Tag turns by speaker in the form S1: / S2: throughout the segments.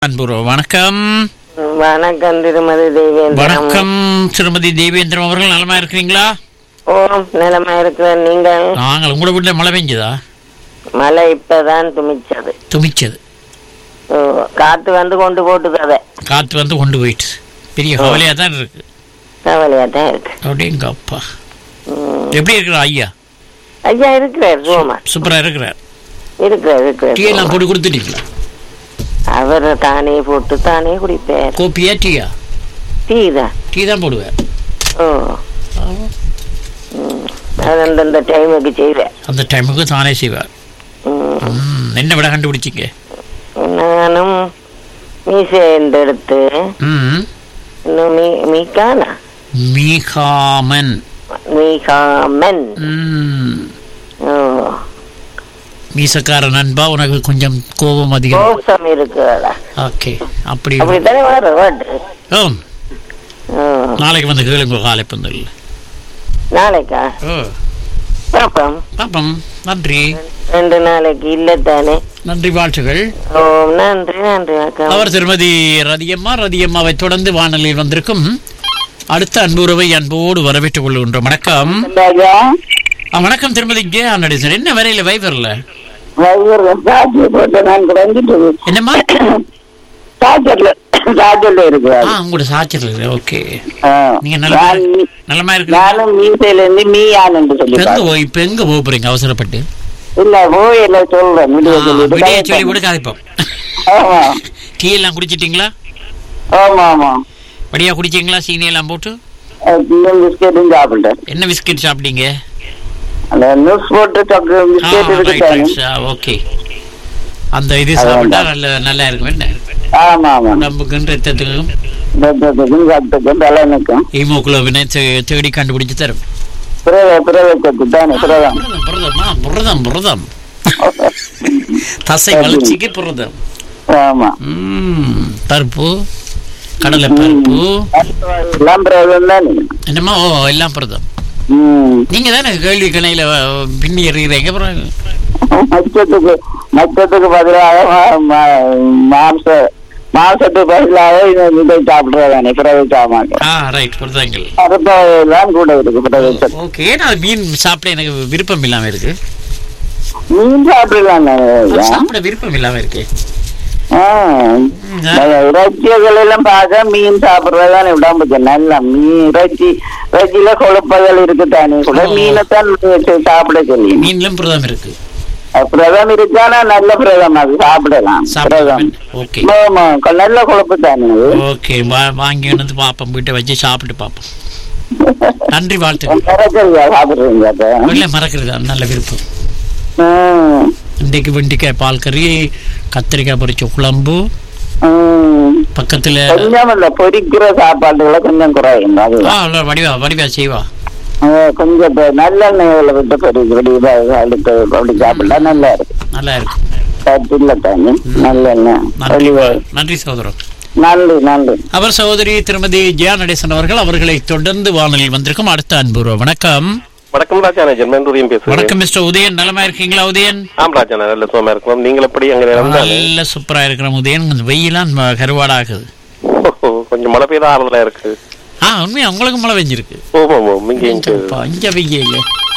S1: அன்புரு வணக்கம்
S2: வணக்கம் திருமதி தேவேந்திரம்
S1: வணக்கம் திருமதி தேவேந்திரம் அவர்கள் நலமா இருக்கிறீங்களா
S2: ஓம் நிலமா இருக்கிறேன் நீங்கள்
S1: நாங்கள் உங்களோட வீட்டில் மழை பெஞ்சதா
S2: மழை இப்பதான் துமிச்சது
S1: துமிச்சது
S2: ஓ, காத்து வந்து கொண்டு போட்டுது அதை
S1: காற்று வந்து கொண்டு போயிட்டு பெரிய கவலையாக தான் இருக்கு
S2: கவலையா தான் இருக்கு
S1: அப்படிங்க அப்பா
S2: ம்.
S1: எப்படி இருக்கிறார் ஐயா
S2: ஐயா இருக்கிறார் சோமா
S1: சூப்பராக இருக்கிறார்
S2: இருக்கிறார்
S1: டீ எல்லாம்
S2: இருக்கிறார்
S1: போட்டு கொடுத்துட்டீங்களா
S2: அவர் தானே போட்டு தானே குடிப்பார்
S1: கோப்பியா டீயா
S2: டீ தான்
S1: டீ தான் போடுவேன்
S2: ஓ ம். அது அந்தந்த டைமுக்கு செய்வேன்
S1: அந்த டைமுக்கு தானே செய்வார்
S2: ம்.
S1: ம், என்ன விட கண்டுபிடிச்சிங்க
S2: நானும் மீசை எடுத்து
S1: ம்
S2: இன்னும் மீ மீக்கானா
S1: மீகாமன்
S2: மீகாமன்
S1: ம்
S2: ஓ
S1: மீசக்கார நண்பா உனக்கு கொஞ்சம் கோபம் அதிகம்
S2: மோசம் இருக்குதா
S1: ஓகே அப்படி
S2: அப்படித்தானே வர வேர்டு
S1: ஓ
S2: ஓ.
S1: நாளைக்கு வந்து கேளுங்க காலை பந்தல்
S2: நாளைக்கா
S1: ஓ
S2: பாப்போம்
S1: பாப்பம் நன்றி
S2: ரெண்டு நாளைக்கு இல்லத்தானே
S1: நன்றி வாழ்த்துகள்
S2: ஓ நன்றி நன்றி வணக்கம்
S1: அவர் திருமதி ரதியம்மா ரதியம்மாவை தொடர்ந்து வானொலியில் வந்திருக்கும் அடுத்த அன்புறவை அன்போடு வரவேற்றுக் கொள்கின்றோம் வணக்கம்
S2: ராஜா
S1: ஆ, வணக்கம் திருமதி ஜே நடேசன் என்ன வரையில வைபர்ல
S2: வைவர் சார்ஜர் போட்டு நான் குறைஞ்சிட்டு
S1: என்னம்மா
S2: சார்ஜர்ல சார்ஜர்ல
S1: ஆ
S2: இருக்கிறாரு
S1: உங்களோட சாச்சர் ஓகே
S2: ஆ.
S1: நீங்க நல்ல
S2: நான்
S1: நலமா இருக்கு
S2: நானும் மீசையில இருந்து மீயான்னு சொல்லி
S1: இப்ப எங்க போ- இப்ப எங்க போக போறீங்க அவசரப்பட்டு
S2: இல்ல போயில சொல்றேன் விடிய
S1: ஆ, விடிய சொல்லி
S2: சொல்லிட்டு
S1: கூட காய்ப்போம்
S2: ஆமா
S1: டீ எல்லாம் குடிச்சிட்டீங்களா
S2: ஆமா ஆமா
S1: வடியா குடிச்சீங்களா சீனி எல்லாம் போட்டு
S2: இன்னும் பிஸ்கெட்டும் சாப்பிட்டேன்
S1: என்ன பிஸ்கட் சாப்பிட்டீங்க
S2: அந்த நியூஸ் போட்டு சாப்பிட்டு பிஸ்கெட் இருக்கு
S1: ஓகே அந்த இது
S2: அதான்
S1: சாப்பிட்டா
S2: தான்.
S1: நல்ல நல்லா இருக்கும் என்ன
S2: ஆமா ஆமா
S1: உடம்புக்கும் ரத்தத்துக்கும்
S2: ரத்தத்துக்கும் ரத்தத்துக்கும் தலைனுக்கும்
S1: ஹீமோகுளோபினை தே- தேடி கண்டுபிடிச்சு தரும்
S2: பிறவை பிறவைக்கு தானே பிறவம்
S1: புரதம் புரதமா புரதம் புரதம் தசை வளர்ச்சிக்கு புரதம்
S2: ஆமா
S1: ம், பருப்பு கடலை பருப்பு
S2: எல்லாம் பிறவம் தானே
S1: என்னமா ஓ எல்லாம் புரதம்
S2: ம்.
S1: நீங்க தானே கேள்வி கணையில அஹ், பின்னி எறிகிறீங்க அப்புறம்
S2: மச்சத்துக்கு மச்சத்துக்கு பதிலாக மா- மா- மாம்ச மாம்சத்துக்கு பதிலாக இதை இதை சாப்பிடுறதானே பிறவை சாமான்
S1: ஆ ரைட் புரதங்கள்
S2: அறுபதாயிரம் கூட இருக்கு பிறவை
S1: ஓகே ஏன்னா மீன் சாப்பிட எனக்கு விருப்பம் இல்லாம இருக்கு
S2: மீன் சாப்பிடலாம்
S1: சாப்பிட விருப்பம் இல்லாம இருக்கு
S2: இறைச்சிகள் எல்லாம் பார்க்க மீன் சாப்பிடுறதுதான் உடம்புக்கு நல்ல மீன் இறைச்சி இறைச்சியில கொழுப்புகள் இருக்குதானே கூட
S1: ஓ.
S2: மீனைத்தான் வச்சு சாப்பிட சொல்லி
S1: மீன்லயும் புரதம் இருக்கு
S2: பிரதம் இருக்கானா நல்ல பிரதம் அது சாப்பிடலாம் பிரதம்
S1: சாப்பிட ஓகே
S2: ஆமா கொ- நல்ல கொழுப்பு தானே அது
S1: ஓகே வா- வாங்கி வந்து பாப்போம் வீட்டை வச்சு சாப்பிட்டு பாப்போம் நன்றி வாழ்த்துக்கள்
S2: மரக்கறியா சாப்பிடுறீங்க அப்ப
S1: இல்லை மறக்கிறது நல்ல விருப்பம்
S2: ம்.
S1: இன்றைக்கு வெண்டிக்காய் பால் கறி கத்திரிக்காய் பொரிச்ச குழம்பு
S2: ம்.
S1: பக்கத்துல
S2: கொஞ்சம் இல்ல பொரிக்கிற சாப்பாடுகளை கொஞ்சம் குறையும்
S1: ஆ
S2: அதுதான்
S1: இல்ல, வடிவா வடிவா செய்வா
S2: அஹ் கொஞ்சம் இப்ப நல்லெண்ணெய்களை விட்டு பொரி பொடி அடுத்து அப்படி சாப்பிட்டா நல்லா இருக்கு
S1: நல்லா இருக்கும்
S2: கட்டில தானே நல்லெண்ணெய்
S1: நன்றி
S2: ஒலிவ
S1: நன்றி சகோதரர்
S2: நன்றி நன்றி
S1: அவர் சகோதரி திருமதி ஜெயா நடேசன் அவர்கள் அவர்களை தொடர்ந்து வானொலியில் வந்திருக்கும் அடுத்த அன்பு வணக்கம்
S3: வணக்கம் ராஜானா ஜென்மேந்தூரியம் பேசுறேன்
S1: வணக்கம் மிஸ்டர் உதயன் நலமா இருக்கீங்களா உதயன்
S3: ஆம் ராஜானா நல்ல சுகமா இருக்கும் நீங்கள் எப்படி அங்க நிலம் தானே
S1: நல்ல சூப்பரா இருக்கிற உதயன் கொஞ்சம் வெயிலாம் ம- கருவாடாகுது
S3: கொஞ்சம் மழை பெய்த ஆறுதலா இருக்கு
S1: ஆ உண்மையா உங்களுக்கு மழை பெஞ்சிருக்கு
S3: ஓம் ஓம் ஓம் இங்க இங்க
S1: அப்பா, இங்க பெய்ய இல்ல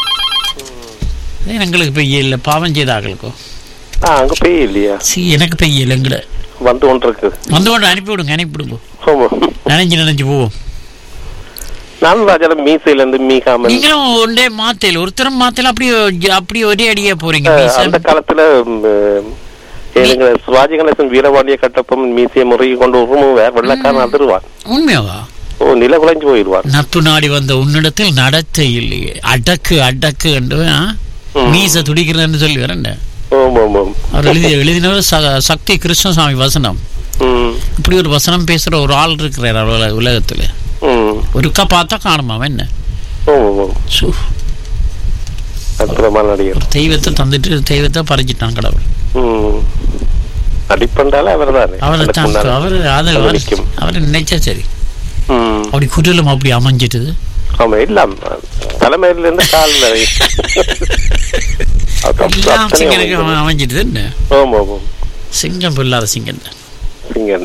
S1: ஏன் எங்களுக்கு பெய்ய இல்ல பாவம் செய்த ஆகளுக்கோ
S3: ஆ அங்க பெய்ய இல்லையா
S1: சி எனக்கு பெய்ய இல்லை எங்கட
S3: வந்து ஒன்று இருக்கு
S1: வந்து கொண்டு அனுப்பி விடுங்க அனுப்பி விடுங்க
S3: ஓம்
S1: நினைஞ்சு நினைஞ்சு போவோம்
S3: நானும் ராஜால மீசையில இருந்து மீகாமன்
S1: நீங்களும் ஒன்றே மாத்தையில் ஒருத்தரும் மாத்தையில் அப்படியே அப்படியே ஒரே அடியா போறீங்க
S3: அஹ்,
S1: மீசை.
S3: அந்த காலத்துல ம், ஏனுங்க சிவாஜி கணேசன் வீரபாண்டிய கட்டப்பம் மீசையை முறுகி கொண்டு உருமுவார் வெள்ளக்காரன் அதிருவான்
S1: உண்மையாவா
S3: ஓ நில குலைஞ்சு போயிடுவான்
S1: நட்பு நாடி வந்த உன்னிடத்தில் நடத்தை இல்லையே அடக்கு அடக்கு என்று ஆ?
S3: ம்.
S1: மீச துடிக்கிறேன்னு சொல்லி வரேன்
S3: ஓம் ஓம் ஓம்
S1: அவர் எழுதி எழுதினவர் ச- சக்தி கிருஷ்ணசாமி வசனம்
S3: ம்
S1: இப்படி ஒரு வசனம் பேசுற ஒரு ஆள் இருக்கிறார் அவள உலகத்துல
S3: ம்
S1: ஒருக்கா பார்த்தா காணுமா அவன் என்ன
S3: ஓம் ஓம் ஓம்
S1: சு,
S3: அற்புதமான நடிகர்
S1: தெய்வத்தை தந்துட்டு தெய்வத்தை பறிச்சிட்டான் கடவுள்
S3: ம் அடிப்பண்டால அவர் தானே
S1: அவரை தான் அவர் அதை அவர்
S3: நிற்கும்
S1: அவரை நினைச்சா சரி
S3: ம்
S1: அப்படி குடலும் அப்படி அமைஞ்சிட்டுது
S3: ஆமா இல்ல தலைமையில இருந்து கால் வரை அது அப்ப-
S1: எல்லாம்
S3: அத்தனை
S1: சிங்கனுக்கு
S3: அமைஞ்சது.
S1: அமைஞ்சிட்டுது என்ன
S3: ஆமா ஆமா
S1: சிங்கம் இல்லாத சிங்கம் தான்
S3: சிங்கர்